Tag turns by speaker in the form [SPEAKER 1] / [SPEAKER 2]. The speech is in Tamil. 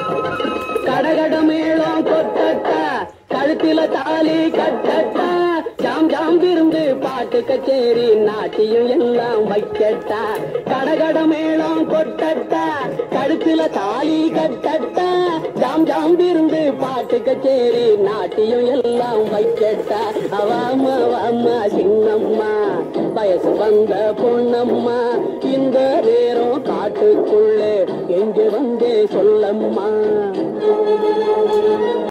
[SPEAKER 1] கடகட மேளம் கொட்டட்டா கழுத்தில தாலி கட்டட்டா ஜாம் ஜாம் விருந்து பாட்டு கச்சேரி நாட்டியம் எல்லாம் வைக்கட்டா கடகட மேளம் கொட்டட்டா கழுத்தில தாலி கட்டட்டா ஜாம் ஜாம் விருந்து பாட்டு கச்சேரி நாட்டியம் எல்லாம் வைக்கட்டா அவாமா வாமா சின்னம்மா வயசு வந்த பொண்ணம்மா இந்த நேரம் காட்டுக்குள்ளே எங்க வந்தே சொல்லம்மா